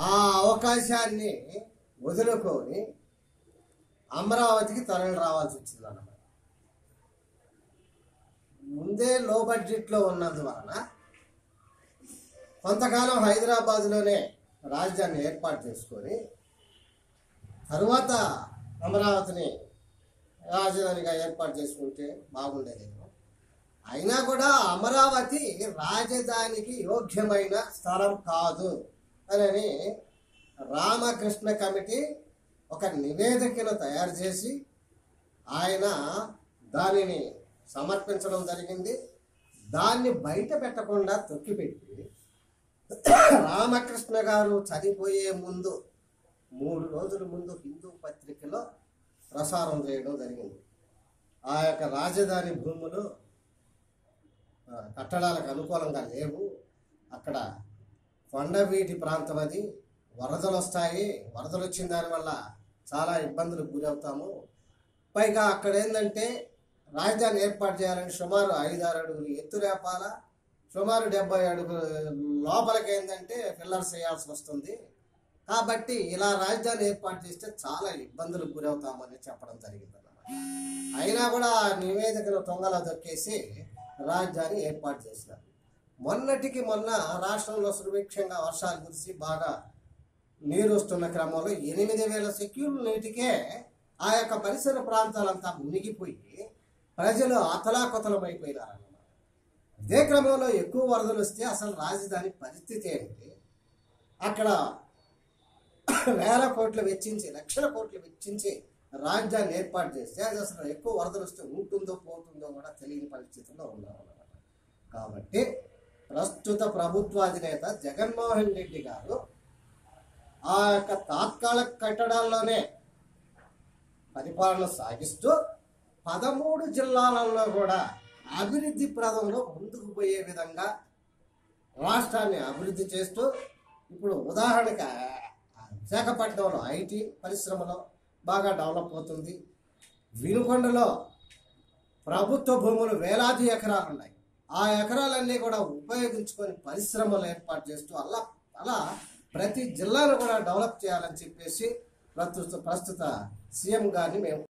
ఆ అవకాశాన్ని వదులుకొని అమరావతికి తరలి రావాల్సి వచ్చింది అన్నమాట ముందే లో బడ్జెట్లో ఉన్నందువలన కొంతకాలం హైదరాబాద్లోనే రాజధాని ఏర్పాటు చేసుకొని తరువాత అమరావతిని రాజధానిగా ఏర్పాటు చేసుకుంటే బాగుండేదేమో అయినా కూడా అమరావతి రాజధానికి యోగ్యమైన స్థలం కాదు అని రామకృష్ణ కమిటీ ఒక నివేదికను తయారు చేసి ఆయన దానిని సమర్పించడం జరిగింది దాన్ని బయట పెట్టకుండా తొక్కిపెట్టి రామకృష్ణ గారు చనిపోయే ముందు మూడు రోజుల ముందు హిందూ పత్రికలో ప్రసారం చేయడం జరిగింది ఆ యొక్క రాజధాని భూములు ఆ, కట్టడాలకు అనుకూలంగా లేవు అక్కడ కొండవీటి ప్రాంతం అది వరదలు వస్తాయి వరదలు వచ్చిన దానివల్ల చాలా ఇబ్బందులకు గురవుతాము పైగా అక్కడ ఏంటంటే రాజధాని ఏర్పాటు చేయాలని సుమారు ఐదారు అడుగులు ఎత్తు రేపాల సుమారు డెబ్బై అడుగులు లోపలికి ఏంటంటే పిల్లర్స్ వేయాల్సి వస్తుంది కాబట్టి ఇలా రాజధాని ఏర్పాటు చేస్తే చాలా ఇబ్బందులకు గురవుతామని చెప్పడం జరిగింది అన్నమాట అయినా కూడా ఆ నివేదికను తొంగలో దొక్కేసి రాజధాని ఏర్పాటు చేసినారు మొన్నటికి మొన్న రాష్ట్రంలో సుభిక్షంగా వర్షాలు కురిసి బాగా నీరు వస్తున్న క్రమంలో ఎనిమిది వేల సెక్యూర్ నీటికే ఆ యొక్క పరిసర ప్రాంతాలంతా మునిగిపోయి ప్రజలు అతలాకుతలమైపోయినారన్నమాట ఇదే క్రమంలో ఎక్కువ వరదలు వస్తే అసలు రాజధాని పరిస్థితి ఏంటి అక్కడ వేల కోట్లు వెచ్చించి లక్షల కోట్లు వెచ్చించి రాజధాని ఏర్పాటు చేస్తే అది అసలు ఎక్కువ వరదలు వస్తే ఉంటుందో పోతుందో కూడా తెలియని పరిస్థితుల్లో ఉన్నాం అన్నమాట కాబట్టి ప్రస్తుత ప్రభుత్వ అధినేత జగన్మోహన్ రెడ్డి గారు ఆ యొక్క తాత్కాలిక కట్టడాల్లోనే పరిపాలన సాగిస్తూ పదమూడు జిల్లాలలో కూడా అభివృద్ధి ప్రదంలో ముందుకు పోయే విధంగా రాష్ట్రాన్ని అభివృద్ధి చేస్తూ ఇప్పుడు ఉదాహరణకి ఆ విశాఖపట్నంలో ఐటీ పరిశ్రమలో బాగా డెవలప్ అవుతుంది వినుకొండలో ప్రభుత్వ భూములు వేలాది ఎకరాలు ఉన్నాయి ఆ ఎకరాలన్నీ కూడా ఉపయోగించుకొని పరిశ్రమలు ఏర్పాటు చేస్తూ అలా అలా ప్రతి జిల్లాను కూడా డెవలప్ చేయాలని చెప్పేసి ప్రస్తుత ప్రస్తుత సీఎం గారిని మేము